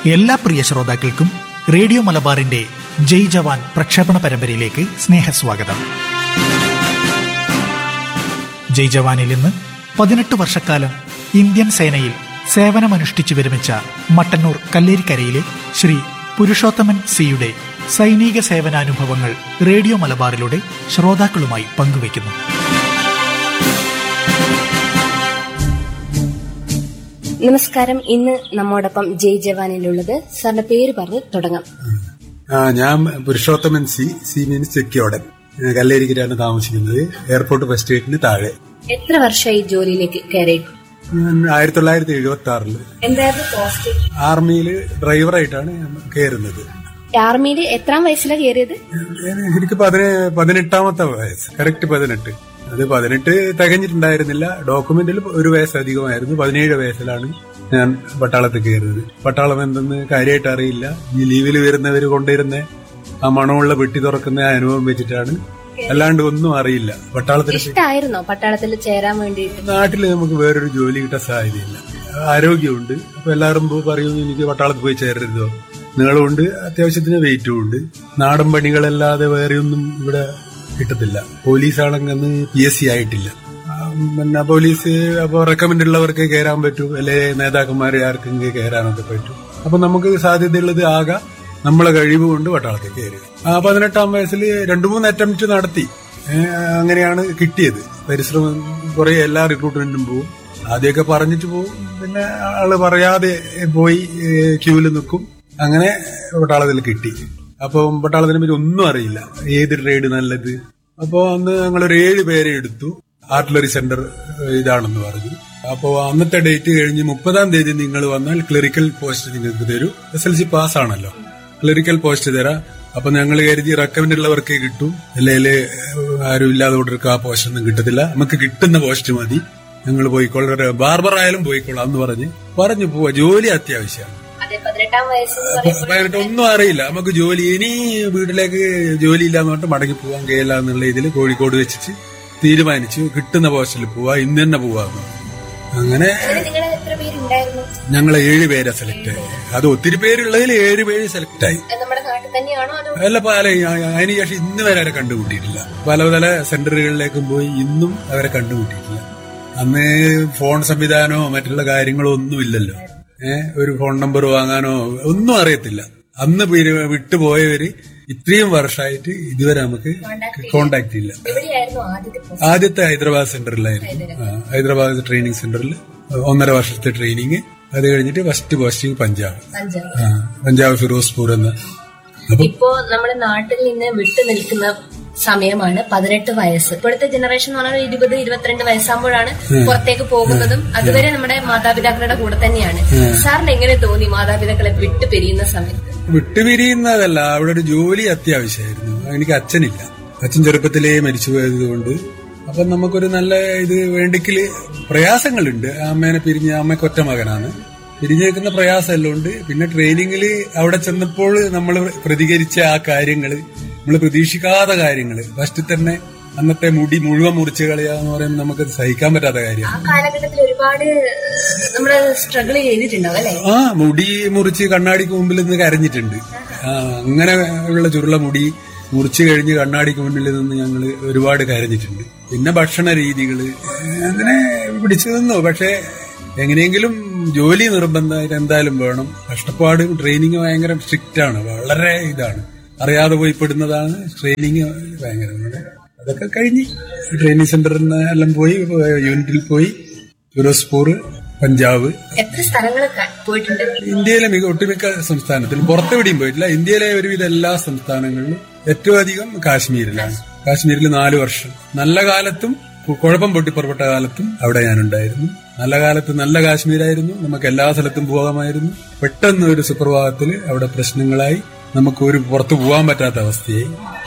എല്ലാ പ്രിയ ശ്രോതാക്കൾക്കും റേഡിയോ മലബാറിന്റെ ജയ് ജവാൻ പ്രക്ഷേപണ പരമ്പരയിലേക്ക് സ്നേഹസ്വാഗതം ജയ് ജവാനിൽ ഇന്ന് പതിനെട്ട് വർഷക്കാലം ഇന്ത്യൻ സേനയിൽ സേവനമനുഷ്ഠിച്ചു വിരമിച്ച മട്ടന്നൂർ കല്ലേരിക്കരയിലെ ശ്രീ പുരുഷോത്തമൻ സിയുടെ സൈനിക സേവനാനുഭവങ്ങൾ റേഡിയോ മലബാറിലൂടെ ശ്രോതാക്കളുമായി പങ്കുവയ്ക്കുന്നു നമസ്കാരം ഇന്ന് നമ്മോടൊപ്പം ജയ് ജവാനിലുള്ളത് സാറിന്റെ പേര് പറഞ്ഞ് തുടങ്ങാം ആ ഞാൻ Purushothaman C C means Chekkiyodan ഞാൻ കല്ലേരിക്കലാണ് താമസിക്കുന്നത് എയർപോർട്ട് ഫസ്റ്റ് ഗേറ്റിന് താഴെ എത്ര വർഷമായി ജോലിയിലേക്ക് കയറിയിട്ട് ഞാൻ ആയിരത്തി തൊള്ളായിരത്തി എഴുപത്തി ആറില് എന്തായിരുന്നു പോസ്റ്റ് ആർമിയിൽ ഡ്രൈവറായിട്ടാണ് ഞാൻ കയറുന്നത് ആർമിയിൽ എത്രാം വയസ്സിലാണ് കയറിയത് ഞാൻ എനിക്ക് പതിനെ പതിനെട്ടാമത്തെ വയസ്സ് കറക്റ്റ് പതിനെട്ട് അത് പതിനെട്ട് തികഞ്ഞിട്ടുണ്ടായിരുന്നില്ല ഡോക്യുമെന്റിൽ ഒരു വയസ്സ് അധികമായിരുന്നു പതിനേഴ് വയസ്സിലാണ് ഞാൻ പട്ടാളത്തിൽ കയറുന്നത് പട്ടാളം എന്തെന്ന് കാര്യമായിട്ട് അറിയില്ല ഈ ലീവിൽ വരുന്നവർ കൊണ്ടുവരുന്ന ആ മണമുള്ള പെട്ടി തുറക്കുന്ന ആ അനുഭവം വെച്ചിട്ടാണ് അല്ലാണ്ട് ഒന്നും അറിയില്ല പട്ടാളത്തിൽ ഇഷ്ടായിരുന്നോ പട്ടാളത്തിൽ ചേരാൻ വേണ്ടിയിട്ട് നാട്ടിൽ നമുക്ക് വേറൊരു ജോലി കിട്ടാൻ സാധ്യതയില്ല ആരോഗ്യമുണ്ട് അപ്പൊ എല്ലാവരും പോ- പറയും എനിക്ക് പട്ടാളത്തിൽ പോയി ചേരരുതോ നീളമുണ്ട് അത്യാവശ്യത്തിന് വെയിറ്റും ഉണ്ട് നാടൻ പണികളല്ലാതെ വേറെയൊന്നും ഇവിടെ കിട്ടത്തില്ല പോലീസാണെങ്കിൽ അന്ന് പി എസ് സി ആയിട്ടില്ല ആ, പിന്നെ പോലീസ് അപ്പൊ റെക്കമെൻഡ് ഉള്ളവർക്ക് കയറാൻ പറ്റും അല്ലെ നേതാക്കന്മാരെ ആർക്കെങ്കിലും കയറാനൊക്കെ പറ്റും അപ്പൊ നമുക്ക് സാധ്യതയുള്ളത് ആകെ നമ്മളെ കഴിവ് കൊണ്ട് പട്ടാളത്തിൽ കയറി ആ പതിനെട്ടാം വയസ്സിൽ രണ്ടു മൂന്ന് അറ്റംപ്റ്റ് നടത്തി ഏ, അങ്ങനെയാണ് കിട്ടിയത് പരിശ്രമം കുറെ എല്ലാ റിക്രൂട്ട്മെന്റിനും പോവും ആദ്യമൊക്കെ പറഞ്ഞിട്ട് പോവും പിന്നെ ആള് പറയാതെ പോയി ക്യൂവിൽ നിൽക്കും അങ്ങനെ പട്ടാളത്തിൽ കിട്ടി അപ്പൊ പട്ടാളത്തിനെ പറ്റി ഒന്നും അറിയില്ല ഏത് ട്രേഡ് നല്ലത് അപ്പോ അന്ന് ഞങ്ങളൊരു ഏഴ് പേരെ എടുത്തു ആർട്ടിലറി സെന്റർ ഇതാണെന്ന് പറഞ്ഞു അപ്പോ അന്നത്തെ ഡേറ്റ് കഴിഞ്ഞ് മുപ്പതാം തീയതി നിങ്ങൾ വന്നാൽ ക്ലറിക്കൽ പോസ്റ്റ് നിങ്ങൾക്ക് തരൂ എസ് എൽ സി പാസ് ആണല്ലോ ക്ലറിക്കൽ പോസ്റ്റ് തരാം അപ്പൊ ഞങ്ങൾ കരുതി റെക്കമെൻഡ് ഉള്ളവർക്കേ കിട്ടും അല്ലെങ്കിൽ ആരും ഇല്ലാതെ കൊണ്ടിരിക്കുക ആ പോസ്റ്റ് ഒന്നും കിട്ടത്തില്ല നമുക്ക് കിട്ടുന്ന പോസ്റ്റ് മതി ഞങ്ങൾ പോയിക്കോളാം ബാർബർ ആയാലും പോയിക്കോളാം എന്ന് പറഞ്ഞ് പറഞ്ഞു പോവാ ജോലി അത്യാവശ്യമാണ് അതെ പതിനെട്ടാം വയസ്സ് അപ്പൊ പതിനെട്ട് ഒന്നും അറിയില്ല നമുക്ക് ജോലി ഇനി വീട്ടിലേക്ക് ജോലി ഇല്ലാന്ന് പറഞ്ഞിട്ട് മടങ്ങി പോവാൻ കഴിയില്ല എന്നുള്ള ഇതിൽ കോഴിക്കോട് വെച്ചിട്ട് തീരുമാനിച്ചു കിട്ടുന്ന പോസ്റ്റിൽ പോവാ ഇന്ന് തന്നെ പോവാന്ന് അങ്ങനെ നിങ്ങൾ എത്ര പേരുണ്ടായിരുന്നു ഞങ്ങൾ ഏഴ് പേരെ സെലക്ട് ആയി അത് ഒത്തിരി പേരുള്ളതിൽ ഏഴ് പേര് സെലക്ട് ആയി നമ്മുടെ നാട്ടിൽ തന്നെയാണോ അതോ അല്ല പല അതിന് ശേഷം ഇന്ന് വരെ അവരെ കണ്ടുമുട്ടിയിട്ടില്ല പല പല സെന്ററുകളിലേക്കും പോയി ഇന്നും അവരെ കണ്ടുമുട്ടിയിട്ടില്ല അന്ന് ഫോൺ സംവിധാനമോ മറ്റുള്ള കാര്യങ്ങളോ ഒന്നുമില്ലല്ലോ ഏഹ് ഒരു ഫോൺ നമ്പർ വാങ്ങാനോ ഒന്നും അറിയത്തില്ല അന്ന് പിരി- വിട്ടുപോയവര് ഇത്രയും വർഷമായിട്ട് ഇതുവരെ നമുക്ക് കോണ്ടാക്ട് ഇല്ല എവിടെയായിരുന്നു ആദ്യത്തെ പോസ്റ്റ് ആദ്യത്തെ ഹൈദരാബാദ് സെന്ററിലായിരുന്നു ആ, ഹൈദരാബാദ് ട്രെയിനിങ് സെന്ററിൽ ഒന്നര വർഷത്തെ ട്രെയിനിങ് അത് കഴിഞ്ഞിട്ട് ഫസ്റ്റ് പോസ്റ്റിംഗ് പഞ്ചാബ് പഞ്ചാബ് ആ, പഞ്ചാബ് ഫിറോസ്പൂർ എന്ന അപ്പൊ ഇപ്പോ നമ്മുടെ നാട്ടിൽ നിന്ന് വിട്ടു നിൽക്കുന്ന സമയമാണ് പതിനെട്ട് വയസ്സ് ഇപ്പോഴത്തെ ജനറേഷൻ എന്ന് പറഞ്ഞാൽ ഇരുപത് ഇരുപത്തിരണ്ട് വയസ്സാകുമ്പോഴാണ് പുറത്തേക്ക് പോകുന്നതും അതുവരെ നമ്മുടെ മാതാപിതാക്കളുടെ കൂടെ തന്നെയാണ് സാറിന് എങ്ങനെ തോന്നി മാതാപിതാക്കളെ വിട്ടു പിരിയുന്ന സമയത്ത് വിട്ടുപിരിയുന്നതല്ല അവിടെ ഒരു ജോലി അത്യാവശ്യമായിരുന്നു എനിക്ക് അച്ഛനില്ല അച്ഛൻ ചെറുപ്പത്തിലേ മരിച്ചു പോയതുകൊണ്ട് അപ്പൊ നമുക്കൊരു നല്ല ഇത് വേണ്ടിക്കല് പ്രയാസങ്ങളുണ്ട് അമ്മേനെ പിരിഞ്ഞ അമ്മയ്ക്ക് ഒറ്റ മകനാണ് പിരിഞ്ഞു നിൽക്കുന്ന പ്രയാസമെല്ലാം ഉണ്ട് പിന്നെ ട്രെയിനിങ്ങിൽ അവിടെ ചെന്നപ്പോൾ നമ്മൾ പ്രതികരിച്ച ആ കാര്യങ്ങള് നമ്മൾ പ്രതീക്ഷിക്കാത്ത കാര്യങ്ങള് ഫസ്റ്റ് തന്നെ അന്നത്തെ മുടി മുഴുവൻ മുറിച്ച് കളയാന്ന് പറയുന്നത് നമുക്ക് സഹിക്കാൻ പറ്റാത്ത കാര്യമാണ് ആ കാലഘട്ടത്തിൽ ഒരുപാട് നമ്മള് സ്ട്രഗിൾ ചെയ്തിട്ടുണ്ടാവും അല്ലെ ആ മുടി മുറിച്ച് കണ്ണാടിക്ക് മുമ്പിൽ നിന്ന് കരഞ്ഞിട്ടുണ്ട് ആ അങ്ങനെ ഉള്ള ചുരുള മുടി മുറിച്ച് കഴിഞ്ഞ് കണ്ണാടിക്ക് മുന്നിൽ നിന്ന് ഞങ്ങൾ ഒരുപാട് കരഞ്ഞിട്ടുണ്ട് പിന്നെ ഭക്ഷണ രീതികള് അങ്ങനെ പിടിച്ചു നിന്നു പക്ഷെ എങ്ങനെയെങ്കിലും ജോലി നിർബന്ധമായിട്ട് എന്തായാലും വേണം കഷ്ടപ്പാടും ട്രെയിനിങ് ഭയങ്കര സ്ട്രിക്റ്റ് ആണ് വളരെ ഇതാണ് അറിയാതെ പോയി പെടുന്നതാണ് ട്രെയിനിങ് ഭയങ്കര അതൊക്കെ കഴിഞ്ഞ് ട്രെയിനിങ് സെന്ററിൽ നിന്ന് എല്ലാം പോയി യൂണിറ്റിൽ പോയി ഫിറോസ്പൂർ പഞ്ചാബ് എത്ര സ്ഥലങ്ങൾ പോയിട്ടുണ്ട് ഇന്ത്യയിലെ മിക ഒട്ടുമിക്ക സംസ്ഥാനത്തിലും പുറത്തെവിടെയും പോയിട്ടില്ല ഇന്ത്യയിലെ ഒരുവിധ എല്ലാ സംസ്ഥാനങ്ങളിലും ഏറ്റവും അധികം കാശ്മീരിലാണ് കാശ്മീരിൽ നാല് വർഷം നല്ല കാലത്തും കു- കുഴപ്പം പൊട്ടിപ്പുറപ്പെട്ട കാലത്തും അവിടെ ഞാനുണ്ടായിരുന്നു നല്ല കാലത്ത് നല്ല കാശ്മീരായിരുന്നു നമുക്ക് എല്ലാ സ്ഥലത്തും പോകാമായിരുന്നു പെട്ടെന്ന് ഒരു സുപ്രഭാതത്തിൽ അവിടെ പ്രശ്നങ്ങളായി നമുക്ക് ഒരു പുറത്തു പോകാൻ പറ്റാത്ത അവസ്ഥയായി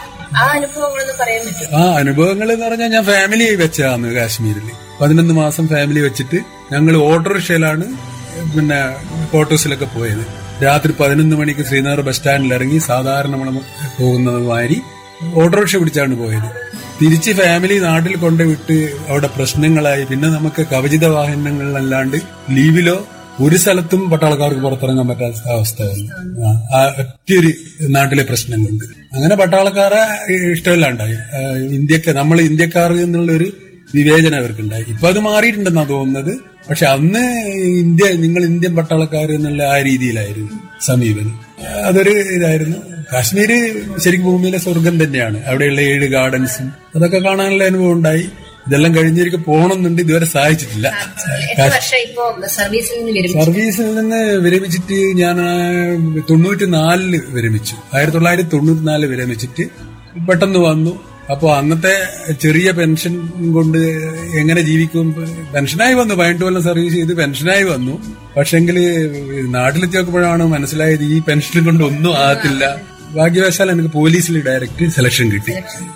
ആ അനുഭവങ്ങളൊന്ന് പറയാൻ പറ്റും ആ അനുഭവങ്ങൾ എന്ന് പറഞ്ഞാൽ ഞാൻ ഫാമിലി വെച്ചതാണ് കാശ്മീരിൽ പതിനൊന്ന് മാസം ഫാമിലി വെച്ചിട്ട് ഞങ്ങൾ ഓട്ടോറിക്ഷയിലാണ് പിന്നെ ക്വാർട്ടേഴ്സിലൊക്കെ പോയത് രാത്രി പതിനൊന്ന് മണിക്ക് ശ്രീനഗർ ബസ് സ്റ്റാൻഡിൽ ഇറങ്ങി സാധാരണ നമ്മൾ പോകുന്നത് മാതിരി ഓട്ടോറിക്ഷ പിടിച്ചാണ് പോയത് തിരിച്ച് ഫാമിലി നാട്ടിൽ കൊണ്ട് വിട്ട് അവിടെ പ്രശ്നങ്ങളായി പിന്നെ നമുക്ക് കവചിത വാഹനങ്ങളിലല്ലാണ്ട് ലീവിലോ ഒരു സ്ഥലത്തും പട്ടാളക്കാർക്ക് പുറത്തിറങ്ങാൻ പറ്റാത്ത അവസ്ഥയായിരുന്നു ആ, ആ ഒറ്റയൊരു നാട്ടിലെ പ്രശ്നം കൊണ്ട് അങ്ങനെ പട്ടാളക്കാരെ ഇഷ്ടമില്ലാണ്ടായി ആ, ഇന്ത്യക്ക് നമ്മൾ ഇന്ത്യക്കാർ എന്നുള്ളൊരു വിവേചനം അവർക്കുണ്ടായി ഇപ്പൊ അത് മാറിയിട്ടുണ്ടെന്നാ തോന്നുന്നത് പക്ഷെ അന്ന് ഇന്ത്യ നിങ്ങൾ ഇന്ത്യൻ പട്ടാളക്കാർ എന്നുള്ള ആ രീതിയിലായിരുന്നു സമീപനം അതൊരു ഇതായിരുന്നു കാശ്മീര് ശരിക്കും ഭൂമിയിലെ സ്വർഗം തന്നെയാണ് അവിടെയുള്ള ഏഴ് ഗാർഡൻസും അതൊക്കെ കാണാനുള്ള അനുഭവം ഉണ്ടായി ഇതെല്ലാം കഴിഞ്ഞിരിക്കും പോകണമെന്നുണ്ട് ഇതുവരെ സാധിച്ചിട്ടില്ല എത്ര വർഷം ഇപ്പോ സർവീസിൽ നിന്ന് വരും സർവീസിൽ നിന്ന് വിരമിച്ചിട്ട് ഞാൻ തൊണ്ണൂറ്റി നാലില് വിരമിച്ചു ആയിരത്തി തൊള്ളായിരത്തി തൊണ്ണൂറ്റി നാലില് വിരമിച്ചിട്ട് പെട്ടെന്ന് വന്നു അപ്പോൾ അന്നത്തെ ചെറിയ പെൻഷൻ കൊണ്ട് എങ്ങനെ ജീവിക്കും പെൻഷനായി വന്നു പതിനെട്ട് കൊല്ലം സർവീസ് ചെയ്ത് പെൻഷനായി വന്നു പക്ഷെങ്കിൽ നാട്ടിലെത്തി നോക്കുമ്പോഴാണ് മനസ്സിലായത് ഈ പെൻഷൻ കൊണ്ട് ഒന്നും ആകത്തില്ല ഭാഗ്യവശാൽ എനിക്ക് പോലീസിൽ ഡയറക്റ്റ് സെലക്ഷൻ കിട്ടി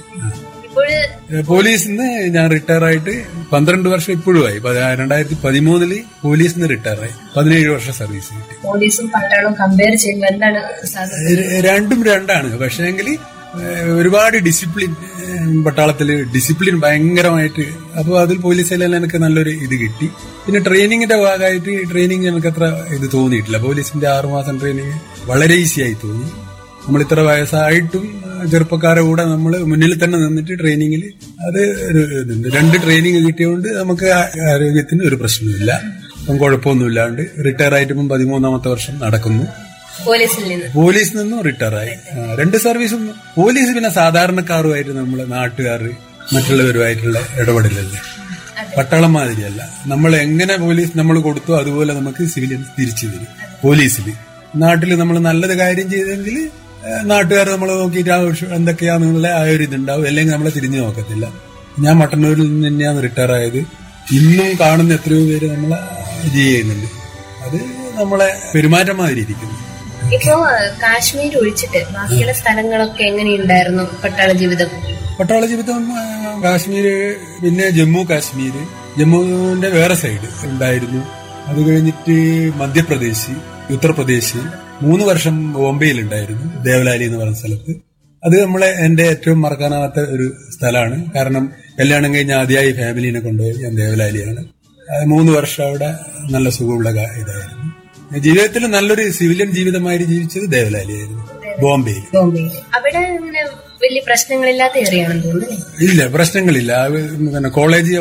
ഇപ്പോഴ് പോലീസിൽ നിന്ന് ഞാൻ റിട്ടയർ ആയിട്ട് പന്ത്രണ്ട് വർഷം ഇപ്പോഴും ആയി പതി- രണ്ടായിരത്തി പതിമൂന്നില് പോലീസിൽ നിന്ന് റിട്ടയർ ആയി പതിനേഴ് വർഷം സർവീസ് കിട്ടി പോലീസും പട്ടാളവും കമ്പയർ ചെയ്യുമ്പോൾ എന്താണ് സാധനം ര- രണ്ടും രണ്ടാണ് പക്ഷേങ്കിൽ ഒരുപാട് ഡിസിപ്ലിൻ പട്ടാളത്തില് ഡിസിപ്ലിൻ ഭയങ്കരമായിട്ട് അപ്പോൾ അതിൽ പോലീസിലെല്ലാം എനിക്ക് നല്ലൊരു ഇത് കിട്ടി പിന്നെ ട്രെയിനിങ്ങിന്റെ ഭാഗമായിട്ട് ട്രെയിനിങ് എനിക്ക് അത്ര ഇത് തോന്നിയിട്ടില്ല പോലീസിന്റെ ആറുമാസം ട്രെയിനിങ് വളരെ ഈസി ആയി തോന്നി നമ്മൾ ഇത്ര വയസ്സായിട്ടും ആ, ചെറുപ്പക്കാരെ കൂടെ നമ്മൾ മുന്നിൽ തന്നെ നിന്നിട്ട് ട്രെയിനിങ്ങിൽ അത് ഒരു ഇതുണ്ട് രണ്ട് ട്രെയിനിങ് കിട്ടിയതുകൊണ്ട് നമുക്ക് ആ- ആരോഗ്യത്തിന് ഒരു പ്രശ്നമില്ല ഇപ്പം കുഴപ്പമൊന്നുമില്ലാണ്ട് റിട്ടയർ ആയിട്ട് ഇപ്പം പതിമൂന്നാമത്തെ വർഷം നടക്കുന്നു പോലീസിൽ നിന്ന് പോലീസിൽ നിന്നും റിട്ടയർ ആയി ആ, രണ്ട് സർവീസും പോലീസ് പിന്നെ സാധാരണക്കാരുമായിട്ട് നമ്മള് നാട്ടുകാർ മറ്റുള്ളവരുമായിട്ടുള്ള ഇടപെടലല്ലേ പട്ടാളം മാതിരിയല്ല നമ്മൾ എങ്ങനെ പോലീസ് നമ്മൾ കൊടുത്തു അതുപോലെ നമുക്ക് സിവിലിയൻസ് തിരിച്ചു തരും പോലീസിൽ നാട്ടിൽ നമ്മൾ നല്ലത് കാര്യം ചെയ്തെങ്കിൽ നാട്ടുകാർ നമ്മൾ നോക്കിയിട്ട് ആവശ്യം എന്തൊക്കെയാന്നുള്ള ആ ഒരു ഇതുണ്ടാവും അല്ലെങ്കിൽ നമ്മളെ തിരിഞ്ഞു നോക്കത്തില്ല ഞാൻ മട്ടന്നൂരിൽ നിന്ന് തന്നെയാണ് റിട്ടയർ ആയത് ഇന്നും കാണുന്ന എത്രയോ പേര് നമ്മളെ ഇത് ചെയ്യുന്നുണ്ട് അത് നമ്മളെ പെരുമാറ്റം മാതിരി ഇരിക്കുന്നു ഇപ്പോ കാശ്മീർ ഒഴിച്ചിട്ട് ബാക്കിയുള്ള സ്ഥലങ്ങളൊക്കെ എങ്ങനെയുണ്ടായിരുന്നു പട്ടാള ജീവിതം പട്ടാള ജീവിതം ആ, കാശ്മീര് പിന്നെ ജമ്മു കാശ്മീര് ജമ്മുവിന്റെ വേറെ സൈഡ് ഉണ്ടായിരുന്നു അത് കഴിഞ്ഞിട്ട് മധ്യപ്രദേശ് ഉത്തർപ്രദേശ് മൂന്ന് വർഷം ബോംബെയിൽ ഉണ്ടായിരുന്നു ദേവലാലി എന്ന് പറയുന്ന സ്ഥലത്ത് അത് നമ്മളെ എന്റെ ഏറ്റവും മറക്കാനാവാത്ത ഒരു സ്ഥലമാണ് കാരണം കല്യാണം കഴിഞ്ഞ് ആദ്യമായി ഫാമിലിനെ കൊണ്ടുപോയി ഞാൻ ദേവലാലിയാണ് അത് മൂന്ന് വർഷം അവിടെ നല്ല സുഖമുള്ള കാ- ഇതായിരുന്നു ജീവിതത്തിൽ നല്ലൊരു സിവിലിയൻ ജീവിതമായി ജീവിച്ചത് ദേവലാലിയായിരുന്നു ബോംബെയിൽ ബോംബെയിൽ അവിടെ ഇങ്ങനെ വലിയ പ്രശ്നങ്ങളില്ലാത്ത ഏറിയാണെന്ന് തോന്നുന്നു അല്ലേ? ഇല്ല പ്രശ്നങ്ങളില്ല അത് പിന്നെ കോളേജ്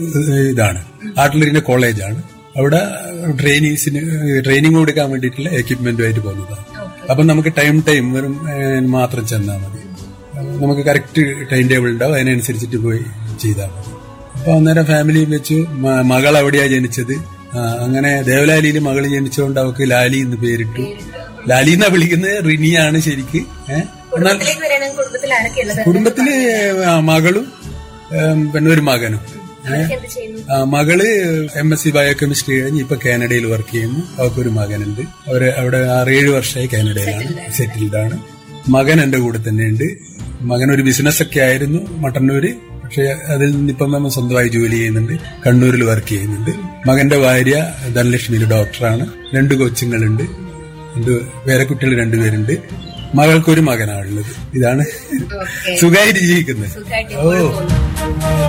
ഇതാണ് ആർട്ടിലറിന്റെ കോളേജാണ് അവിടെ ട്രെയിനീസിന് ട്രെയിനിങ് കൊടുക്കാൻ വേണ്ടിയിട്ടുള്ള എക്യുപ്മെന്റുമായിട്ട് പോകുന്നതാണ് അപ്പൊ നമുക്ക് ടൈം ടൈം വെറും ഏഹ്, മാത്രം ചെന്നാൽ മതി നമുക്ക് കറക്റ്റ് ടൈം ടേബിൾ ഉണ്ടാവും അതിനനുസരിച്ചിട്ട് പോയി ചെയ്താൽ മതി അപ്പൊ അന്നേരം ഫാമിലി വെച്ച് മ- മകൾ അവിടെയാ ജനിച്ചത് ആ, അങ്ങനെ ദേവലാലിയിൽ മകൾ ജനിച്ചുകൊണ്ട് അവൾക്ക് ലാലി എന്ന് പേരിട്ടു ലാലി എന്നാ വിളിക്കുന്നത് റിനിയാണ് ശരിക്ക് ഏഹ് എന്നാൽ കുടുംബത്തിലേക്ക് വരികയാണെങ്കിൽ കുടുംബത്തിൽ ആരൊക്കെയുള്ളത് കുടുംബത്തില് ആ, മകളും ഏം, പിന്നെ ഒരു മകനും ഏ? എന്ത് ചെയ്യുന്നു ആ, മകള് എം എസ് സി ബയോകെമിസ്ട്രി കഴിഞ്ഞ് ഇപ്പൊ കാനഡയിൽ വർക്ക് ചെയ്യുന്നു അവർക്കൊരു മകനുണ്ട് അവര് അവിടെ ആറേഴ് വർഷമായി കാനഡയിലാണ് സെറ്റിൽഡ് ആണ് മകൻ എന്റെ കൂടെ തന്നെയുണ്ട് മകൻ ഒരു ബിസിനസ് ഒക്കെ ആയിരുന്നു മട്ടന്നൂര് പക്ഷെ അതിൽ നിന്നിപ്പം നമ്മൾ സ്വന്തമായി ജോലി ചെയ്യുന്നുണ്ട് കണ്ണൂരിൽ വർക്ക് ചെയ്യുന്നുണ്ട് മകന്റെ ഭാര്യ ധനലക്ഷ്മിയിൽ ഡോക്ടറാണ് രണ്ട് കൊച്ചുങ്ങളുണ്ട് രണ്ട് പേരക്കുട്ടികൾ രണ്ടുപേരുണ്ട് മകൾക്കൊരു മകനാണുള്ളത് ഇതാണ് ഓക്കെ സുഖമായിട്ട് ജീവിക്കുന്നത് സുഖമായിട്ട് ഓ പോകുന്നു